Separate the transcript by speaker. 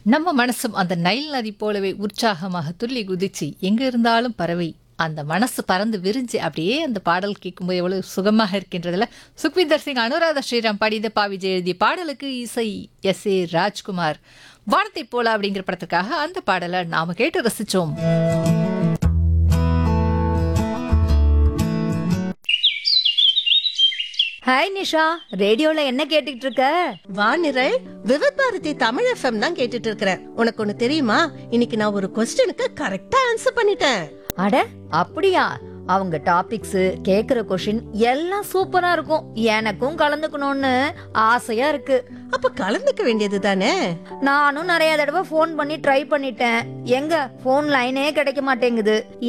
Speaker 1: நம்ம மனசும் அந்த நைல் நதி போலவே உற்சாகமாக துள்ளி குதிச்சு எங்க இருந்தாலும் பறவை அந்த மனசு பறந்து விரிஞ்சு அப்படியே அந்த பாடல் கேட்கும்போது எவ்வளவு சுகமாக இருக்கின்றதுல சுக்விந்தர் சிங் அனுராதா ஸ்ரீராம் பாடிய பா விஜய் எழுதிய பாடலுக்கு இசை எஸ் ஏ ராஜ்குமார் வானத்தை போல அப்படிங்கிற படத்துக்காக அந்த பாடலை நாம கேட்டு ரசிச்சோம்
Speaker 2: ஹாய் நிஷா ரேடியோல என்ன கேட்டுக்கிட்டு இருக்க
Speaker 3: வானிரல் விவத் பாரதி தமிழ் எஃப்எம் தான் கேட்டுட்டு இருக்கிறேன் உனக்கு ஒண்ணு தெரியுமா இன்னைக்கு நான் ஒரு கொஸ்டினுக்கு கரெக்டா ஆன்சர் பண்ணிட்டேன்
Speaker 2: அட அப்படியா அவங்க டாபிக்ஸ் கேக்குற கொஷின் எல்லாம் சூப்பரா இருக்கும் எனக்கும் கலந்துக்கணும்னு ஆசையா இருக்கு
Speaker 3: அப்ப கலந்துக்க வேண்டியது தானே
Speaker 2: நானும் நிறைய தடவை ஃபோன் பண்ணி ட்ரை பண்ணிட்டேன் எங்க ஃபோன் லைனே கிடைக்க மாட்டேங்குது